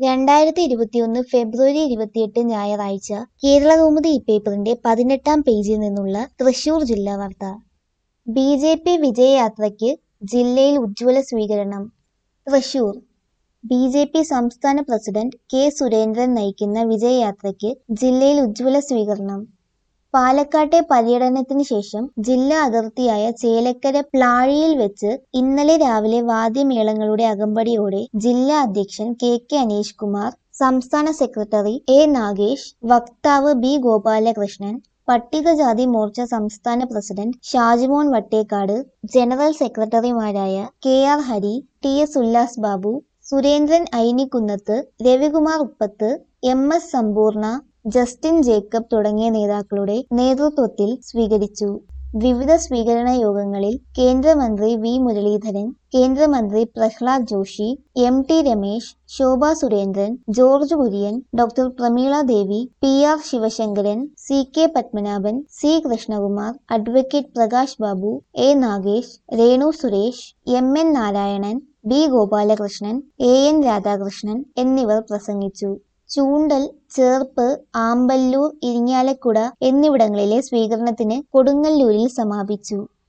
രണ്ടായിരത്തി ഇരുപത്തിയൊന്ന് ഫെബ്രുവരി ഇരുപത്തിയെട്ട് ഞായറാഴ്ച കേരളകൗമുദി ഇപ്പേപ്പറിന്റെ പതിനെട്ടാം പേജിൽ നിന്നുള്ള തൃശൂർ ജില്ലാ വാർത്ത ബി ജെ പി വിജയയാത്രയ്ക്ക് ജില്ലയിൽ ഉജ്ജ്വല സ്വീകരണം തൃശൂർ ബി ജെ പി സംസ്ഥാന പ്രസിഡന്റ് കെ സുരേന്ദ്രൻ നയിക്കുന്ന വിജയയാത്രയ്ക്ക് ജില്ലയിൽ ഉജ്ജ്വല സ്വീകരണം പാലക്കാട്ടെ പര്യടനത്തിന് ശേഷം ജില്ലാ അതിർത്തിയായ ചേലക്കര പ്ലാഴിയിൽ വെച്ച് ഇന്നലെ രാവിലെ വാദ്യമേളങ്ങളുടെ അകമ്പടിയോടെ ജില്ലാ അധ്യക്ഷൻ കെ കെ അനീഷ് കുമാർ സംസ്ഥാന സെക്രട്ടറി എ നാഗേഷ് വക്താവ് ബി ഗോപാലകൃഷ്ണൻ പട്ടികജാതി മോർച്ച സംസ്ഥാന പ്രസിഡന്റ് ഷാജിമോൻ വട്ടേക്കാട് ജനറൽ സെക്രട്ടറിമാരായ K R Hari T S Ullas Babu Surendran Ainikkunnath Ravikumar Uppath M S Sampoorna Justin Jacob തുടങ്ങിയ നേതാക്കളുടെ നേതൃത്വത്തിൽ സ്വീകരിച്ചു വിവിധ സ്വീകരണ യോഗങ്ങളിൽ കേന്ദ്രമന്ത്രി വി മുരളീധരൻ കേന്ദ്രമന്ത്രി Pralhad Joshi M T Ramesh Shobha Surendran George Kurian doctor Prameela Devi P R Sivasankaran C K Padmanabhan C Krishnakumar advocate Prakash Babu A Nagesh Renu Suresh M N Narayanan B Gopalakrishnan A N Radhakrishnan എന്നിവർ പ്രസംഗിച്ചു ചൂണ്ടൽ ചേർപ്പ് ആമ്പല്ലൂർ ഇരിങ്ങാലക്കുട എന്നിവിടങ്ങളിലെ സ്വീകരണത്തിന് കൊടുങ്ങല്ലൂരിൽ സമാപിച്ചു